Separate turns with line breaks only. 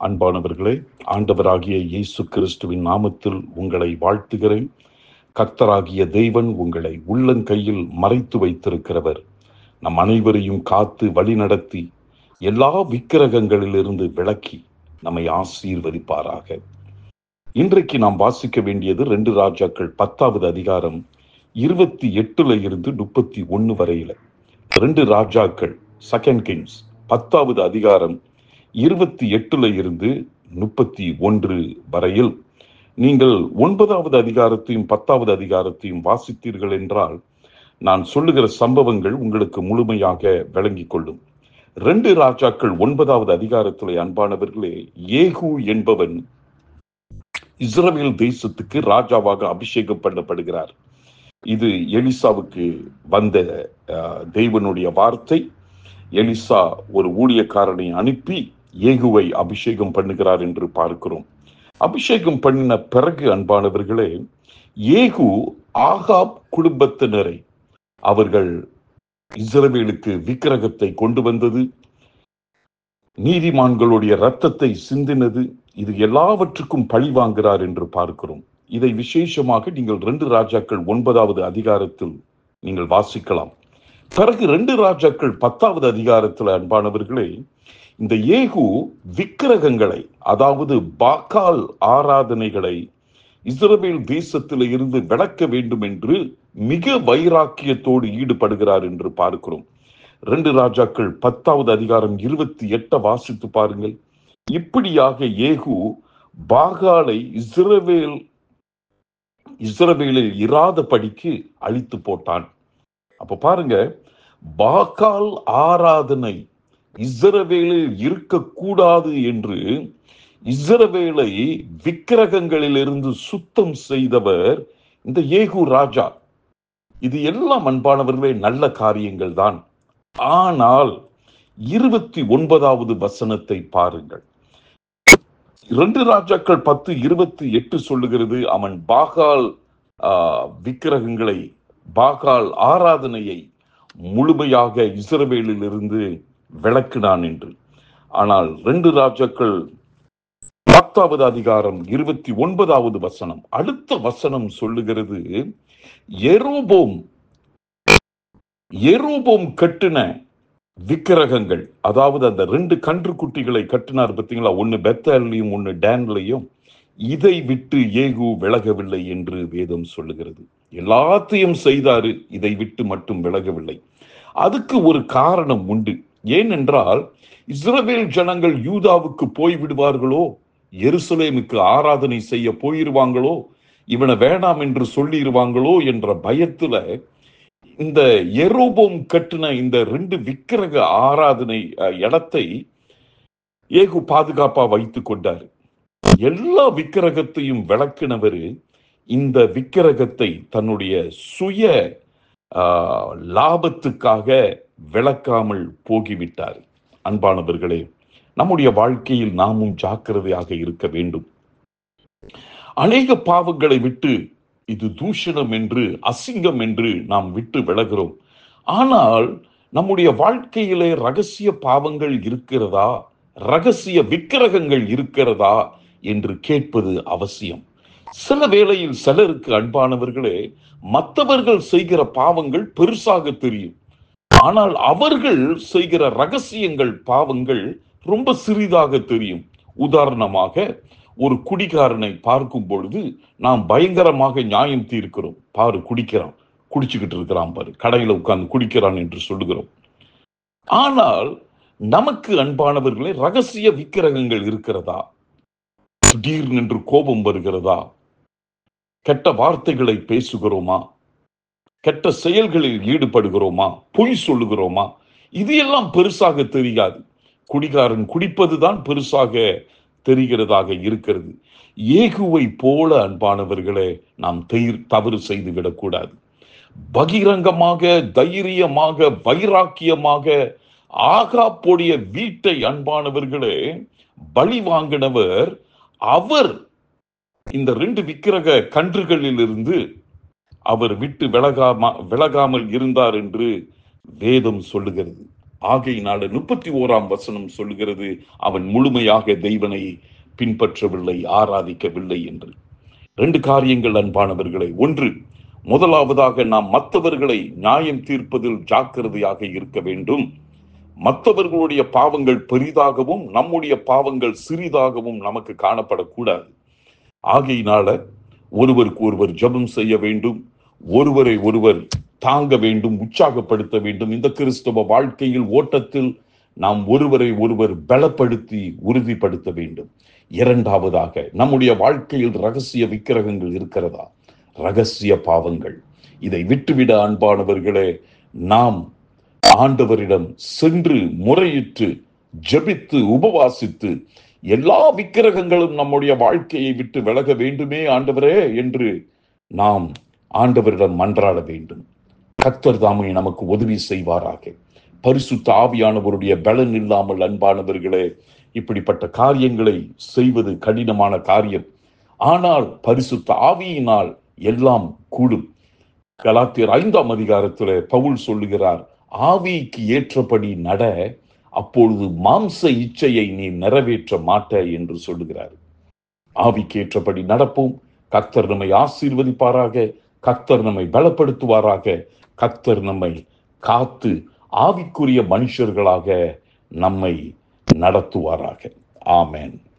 அன்பானவர்களே ஆண்டவராகிய இயேசு கிறிஸ்துவின் நாமத்தில் உங்களை வாழ்த்துகிறேன் கர்த்தராகிய தேவன் உங்களை உள்ளங்கையில் மறைத்து வைத்திருக்கிறவர் நம் அனைவரையும் காத்து வழிநடத்தி எல்லா விக்கிரகங்களிலிருந்து விலக்கி நம்மை ஆசீர்வதிப்பாராக இன்றைக்கு நாம் வாசிக்க வேண்டியது ரெண்டு ராஜாக்கள் பத்தாவது அதிகாரம் இருபத்தி எட்டுல இருந்து முப்பத்தி ஒன்னு வரையில ரெண்டு ராஜாக்கள் செகண்ட் கிங்ஸ் பத்தாவது அதிகாரம் இருபத்தி எட்டுல இருந்து முப்பத்தி ஒன்று வரையில் நீங்கள் ஒன்பதாவது அதிகாரத்தையும் பத்தாவது அதிகாரத்தையும் வாசித்தீர்கள் என்றால் நான் சொல்லுகிற சம்பவங்கள் உங்களுக்கு முழுமையாக விளங்கிக் கொள்ளும் ரெண்டு ராஜாக்கள் ஒன்பதாவது அதிகாரத்திலே அன்பானவர்களே ஏகு என்பவன் இஸ்ரவேல் தேசத்துக்கு ராஜாவாக அபிஷேகம் பண்ணப்படுகிறார் இது எலிசாவுக்கு வந்த அஹ், தேவனுடைய வார்த்தை எலிசா ஒரு ஊழியக்காரனை அனுப்பி ஏகுவை அபிஷேகம் பண்ணுகிறார் என்று பார்க்கிறோம் அபிஷேகம் பண்ணின பிறகு அன்பானவர்களே ஏகு ஆகாப் குடும்பத்தினரை அவர்கள் இஸ்ரவேலுக்கு விக்கிரகத்தை கொண்டு வந்தது நீதிமான்களுடைய ரத்தத்தை சிந்தினது இது எல்லாவற்றுக்கும் பழி வாங்குகிறார் என்று பார்க்கிறோம் இதை விசேஷமாக நீங்கள் ரெண்டு ராஜாக்கள் ஒன்பதாவது அதிகாரத்தில் நீங்கள் வாசிக்கலாம் பிறகு ரெண்டு ராஜாக்கள் பத்தாவது அதிகாரத்தில் அன்பானவர்களே இந்த ஏகு விக்கிரகங்களை அதாவது பாக்கால் ஆராதனைகளை இஸ்ரவேல் தேசத்தில் இருந்து விளக்க வேண்டும் என்று மிக வைராக்கியத்தோடு ஈடுபடுகிறார் என்று பார்க்கிறோம் ரெண்டு ராஜாக்கள் பத்தாவது அதிகாரம் இருபத்தி எட்ட வாசித்து பாருங்கள் இப்படியாக ஏகு பாகாலை இஸ்ரவேல் இஸ்ரவேலில் இராதபடிக்கு அழித்து போட்டான் அப்ப பாருங்க பாகால் ஆராதனை இஸ்ரவேலில் இருக்கக்கூடாது என்று இஸ்ரவேலை விக்கிரகங்களிலிருந்து சுத்தம் செய்தவர் இந்த ஏகு ராஜா இது எல்லாம் அன்பானவர்களே நல்ல காரியங்கள் தான் ஆனால் இருபத்தி ஒன்பதாவது வசனத்தை பாருங்கள் இரண்டு ராஜாக்கள் பத்து இருபத்தி எட்டு சொல்லுகிறது அவன் பாகால் ஆஹ், விக்கிரகங்களை பாகால் ஆராதனையை முழுமையாக இஸ்ரவேலில் இருந்து விளக்கினான் என்று ஆனால் ரெண்டு ராஜாக்கள் பத்தாவது அதிகாரம் இருபத்தி ஒன்பதாவது வசனம் அடுத்த வசனம் சொல்லுகிறது எரோபோம் எரோபோம் கட்டின விக்கிரகங்கள் அதாவது அந்த ரெண்டு கன்று குட்டிகளை கட்டினார் பார்த்தீங்களா ஒன்னு பெத்தல்லையும் ஒன்னு டேன்லையும் இதை விட்டு ஏகு விலகவில்லை என்று வேதம் சொல்லுகிறது எல்லாத்தையும் செய்தாரு இதை விட்டு மட்டும் விலகவில்லை அதுக்கு ஒரு காரணம் உண்டு ஏனென்றால் இஸ்ரவேல் ஜனங்கள் யூதாவுக்கு போய் விடுவார்களோ எருசலேமுக்கு ஆராதனை செய்ய போயிருவாங்களோ இவனை வேணாம் என்று சொல்லிடுவாங்களோ என்ற பயத்துல இந்த எரோபோம் கட்டின இந்த ரெண்டு விக்கிரக ஆராதனை அஹ், இடத்தை ஏகு பாதுகாப்பா வைத்துக் கொண்டார் எல்லா விக்கிரகத்தையும் விளக்கினவர் இந்த விக்கிரகத்தை தன்னுடைய சுய ஆஹ், லாபத்துக்காக விளக்காமல் போகிவிட்டார் அன்பானவர்களே நம்முடைய வாழ்க்கையில் நாமும் ஜாக்கிரதையாக இருக்க வேண்டும் அநேக பாவங்களை விட்டு இது தூஷணம் என்று அசிங்கம் என்று நாம் விட்டு விலகிறோம் ஆனால் நம்முடைய வாழ்க்கையிலே ரகசிய பாவங்கள் இருக்கிறதா ரகசிய விக்கிரகங்கள் இருக்கிறதா என்று கேட்பது அவசியம் சில வேளையில் சிலருக்கு அன்பானவர்களே மற்றவர்கள் செய்கிற பாவங்கள் பெருசாக தெரியும் ஆனால் அவர்கள் செய்கிற ரகசியங்கள் பாவங்கள் ரொம்ப சிறிதாக தெரியும் உதாரணமாக ஒரு குடிகாரனை பார்க்கும் பொழுது நாம் பயங்கரமாக நியாயம் தீர்க்கிறோம் பாரு குடிக்கிறான் குடிச்சுக்கிட்டு இருக்கிறான் பாரு கடையில உட்கார்ந்து குடிக்கிறான் என்று சொல்லுகிறோம் ஆனால் நமக்கு அன்பானவர்களே ரகசிய விக்கிரகங்கள் இருக்கிறதா திடீர்னு என்று கோபம் வருகிறதா கெட்ட வார்த்தைகளை பேசுகிறோமா கெட்ட செயல்களில் ஈடுபடுகிறோமா பொய் சொல்லுகிறோமா இது எல்லாம் பெருசாக தெரியாது குடிகாரன் குடிப்பதுதான் பெருசாக தெரிகிறதாக இருக்கிறது ஏகுவை போல அன்பானவர்களே நாம் தெயிர் தவறு செய்து விடக்கூடாது பகிரங்கமாக தைரியமாக வைராக்கியமாக ஆகாப்புடைய வீட்டை அன்பானவர்களே பலி வாங்கினவர் அவர் இந்த ரெண்டு விக்கிரக கன்றுகளில் இருந்து அவர் விட்டு விலகாம விலகாமல் இருந்தார் என்று வேதம் சொல்லுகிறது ஆகையினால முப்பத்தி ஓராம் வசனம் சொல்லுகிறது அவன் முழுமையாக தெய்வனை பின்பற்றவில்லை ஆராதிக்கவில்லை என்று ரெண்டு காரியங்கள் அன்பானவர்களே ஒன்று முதலாவதாக நாம் மற்றவர்களை நியாயம் தீர்ப்பதில் ஜாக்கிரதையாக இருக்க வேண்டும் மற்றவர்களுடைய பாவங்கள் பெரிதாகவும் நம்முடைய பாவங்கள் சிறிதாகவும் நமக்கு காணப்படக்கூடாது ஆகையினால ஒருவருக்கு ஒருவர் ஜெபம் செய்ய வேண்டும் ஒருவரை ஒருவர் தாங்க வேண்டும் உற்சாகப்படுத்த வேண்டும் இந்த கிறிஸ்தவ வாழ்க்கையில் ஓட்டத்தில் நாம் ஒருவரை ஒருவர் பலப்படுத்தி உறுதிப்படுத்த வேண்டும் இரண்டாவதாக நம்முடைய வாழ்க்கையில் ரகசிய விக்கிரகங்கள் இருக்கிறதா ரகசிய பாவங்கள் இதை விட்டுவிட அன்பானவர்களே நாம் ஆண்டவரிடம் சென்று முறையிட்டு ஜெபித்து உபவாசித்து எல்லா விக்கிரகங்களும் நம்முடைய வாழ்க்கையை விட்டு விலக வேண்டுமே ஆண்டவரே என்று நாம் ஆண்டவரிடம் மன்றாட வேண்டும் கத்தர் தாமை நமக்கு உதவி செய்வாராக பரிசுத்த ஆவியானவருடைய பலன் இல்லாமல் அன்பானவர்களே இப்படிப்பட்ட காரியங்களை செய்வது கடினமான காரியம் ஆனால் பரிசுத்த ஆவியினால் எல்லாம் கூடும் கலாத்தியர் ஐந்தாம் அதிகாரத்தில் பவுல் சொல்லுகிறார் ஆவிக்கு ஏற்றபடி நட அப்பொழுது மாம்ச இச்சையை நீ நிறைவேற்ற மாட்ட என்று சொல்லுகிறார் ஆவிக்கு ஏற்றபடி நடப்போம் கத்தர் நம்மை ஆசீர்வதிப்பாராக கத்தர் நம்மை பலப்படுத்துவாராக கத்தர் நம்மை காத்து ஆவிக்குரிய மனுஷர்களாக நம்மை நடத்துவாராக ஆமென்